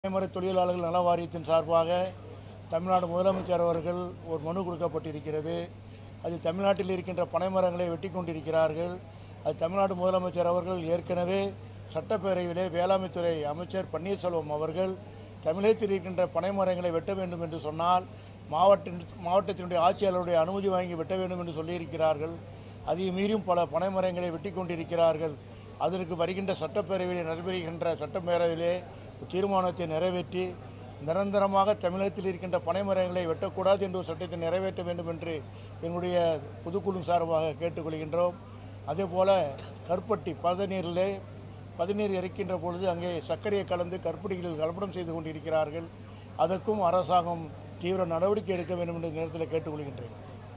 பனைமர தொழிலாளர்கள் நல வாரியத்தின் சார்பாக தமிழ்நாடு முதலமைச்சர் அவர்கள் ஒரு மனு கொடுக்கப்பட்டிருக்கிறது அதில் தமிழ்நாட்டில் இருக்கின்ற பனைமரங்களை வெட்டி கொண்டிருக்கிறார்கள் அது தமிழ்நாடு முதலமைச்சர் அவர்கள் ஏற்கனவே சட்டப்பேரவையிலே வேளாண்மைத்துறை அமைச்சர் பன்னீர்செல்வம் அவர்கள் தமிழகத்தில் இருக்கின்ற பனைமரங்களை வெட்ட வேண்டும் என்று சொன்னால் மாவட்ட மாவட்டத்தினுடைய ஆட்சியாளருடைய அனுமதி வாங்கி வெட்ட வேண்டும் என்று சொல்லியிருக்கிறார்கள் அதை மீறியும் பல பனைமரங்களை வெட்டி கொண்டிருக்கிறார்கள் அதற்கு வருகின்ற சட்டப்பேரவையில் நடைபெறுகின்ற சட்டப்பேரவையிலே தீர்மானத்தை நிறைவேற்றி நிரந்தரமாக தமிழகத்தில் இருக்கின்ற பனைமரங்களை வெட்டக்கூடாது என்ற ஒரு சட்டத்தை நிறைவேற்ற வேண்டும் என்று எங்களுடைய பொதுக்குழு சார்பாக கேட்டுக்கொள்கின்றோம் அதேபோல கருப்பட்டி பதநீரிலே பதநீர் இறைக்கின்ற பொழுது அங்கே சர்க்கரையை கலந்து கருப்பட்டிகளில் கலப்படம் செய்து கொண்டிருக்கிறார்கள் அதற்கும் அரசாங்கம் தீவிர நடவடிக்கை எடுக்க வேண்டும் என்ற நேரத்தில் கேட்டுக்கொள்கின்றேன்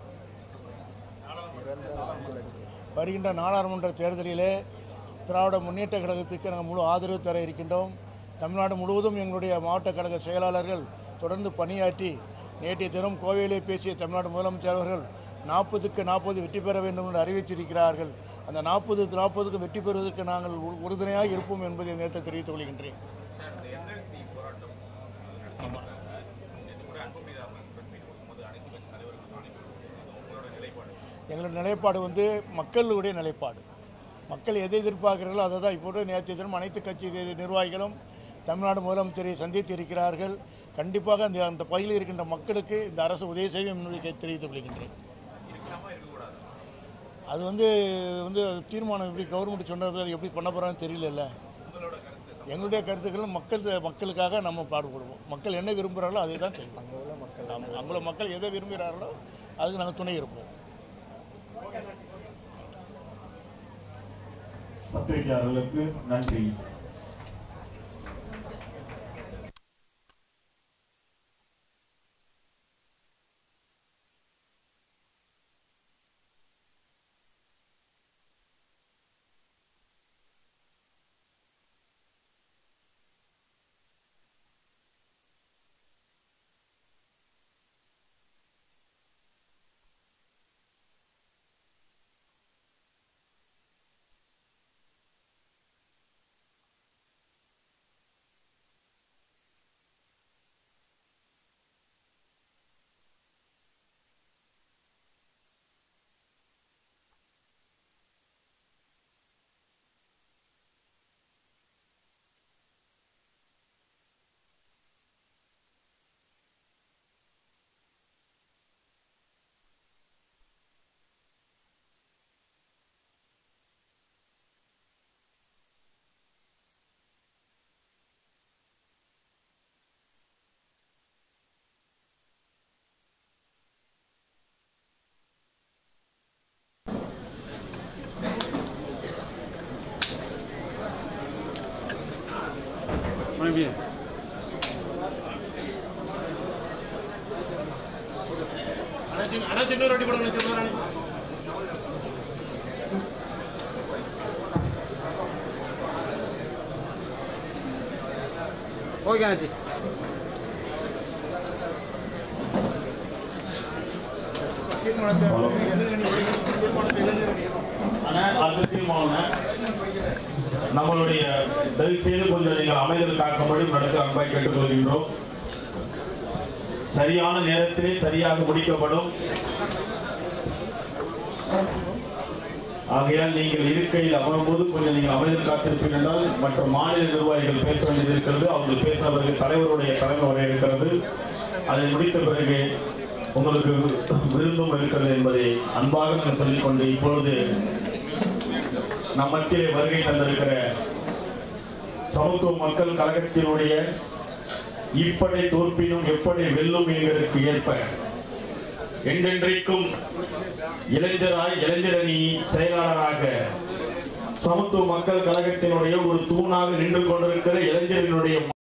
வருகின்ற நாடாளுமன்ற தேர்தலிலே திராவிட முன்னேற்ற கழகத்துக்கு நாங்கள் முழு ஆதரவு தர இருக்கின்றோம் தமிழ்நாடு முழுவதும் எங்களுடைய மாவட்ட கழக செயலாளர்கள் தொடர்ந்து பணியாற்றி நேற்றைய தினம் கோவையிலே பேசிய தமிழ்நாடு முதலமைச்சர் அவர்கள் நாற்பதுக்கு நாற்பது வெற்றி பெற வேண்டும் என்று அறிவித்திருக்கிறார்கள் அந்த நாற்பது நாற்பதுக்கு வெற்றி பெறுவதற்கு நாங்கள் உறு- உறுதுணையாக இருப்போம் என்பதை இந்த நேரத்தை தெரிவித்துக் கொள்கின்றேன் சார் இந்த என்எல்சி போராட்டம் ஆமாம் நேற்று கூட அன்புமணி ராமதாஸ் பிரஸ் மீட் கொடுக்கும்போது அனைத்து கட்சி தலைவர்களுக்கும் அனுப்பி உங்களோட நிலைப்பாடு எங்களோட நிலைப்பாடு வந்து மக்களுடைய நிலைப்பாடு மக்கள் எதை எதிர்பார்க்கிறார்களோ அதை தான் இப்போது நேற்று தினம் அனைத்து கட்சி நிர்வாகிகளும் தமிழ்நாடு முதலமைச்சரை சந்தித்து இருக்கிறார்கள் கண்டிப்பாக அந்த அந்த பகுதியில் இருக்கின்ற மக்களுக்கு இந்த அரசு உதவி செய்யும் என்பதை கே- தெரிவித்துக் கொள்கின்றேன் இருக்கலாமா இருக்கக்கூடாது அது வந்து வந்து தீர்மானம் எப்படி கவர்மெண்ட் சொன்னது அது எப்படி பண்ண போகிறான்னு தெரியல உங்களோட கருத்து எங்களுடைய கருத்துக்கள் மக்கள் மக்களுக்காக நம்ம பாடுபடுவோம் மக்கள் என்ன விரும்புகிறார்களோ அதை தான் செய்வோம் ஆமாம் அங்குள்ள மக்கள் எதை விரும்புகிறார்களோ அதுக்கு நாங்கள் துணை இருப்போம் பத்திரிகையாளர்களுக்கு நன்றி ஓகே அண்ணாச்சி தீர்மானத்தை இளைஞரணி தீர்மானத்தை இளைஞரணி ஆனா, அடுத்த தீர்மானம் நம்மளுடைய தயவு செய்து கொஞ்சம் நீங்கள் அமைதல் காக்கும்படி நடத்த அன்பாய் கேட்டுக்கொள்கின்றோம் சரியான நேரத்திலே சரியாக முடிக்கப்படும் ஆகையால் நீங்கள் இருக்கையில் அமரும்போது கொஞ்சம் நீங்கள் அமைதல் காத்திருப்பீர்கள் என்றால் மற்ற மாநில நிர்வாகிகள் பேச வேண்டியது இருக்கிறது அவர்கள் பேச பிறகு தலைவருடைய தலைமை வர இருக்கிறது அதை முடித்த பிறகு உங்களுக்கு விருந்தும் இருக்கிறது என்பதை அன்பாக நான் சொல்லிக்கொண்டு இப்பொழுது நம் மத்தியிலே வருகை தந்திருக்கிற சமத்துவ மக்கள் கழகத்தினுடைய இப்படை தோற்பினும் எப்படி வெல்லும் என்கிறதுக்கு ஏற்ப என்றென்றைக்கும் இளைஞராய் இளைஞரணி செயலாளராக சமத்துவ மக்கள் கழகத்தினுடைய ஒரு தூணாக நின்று கொண்டிருக்கிற இளைஞரினுடைய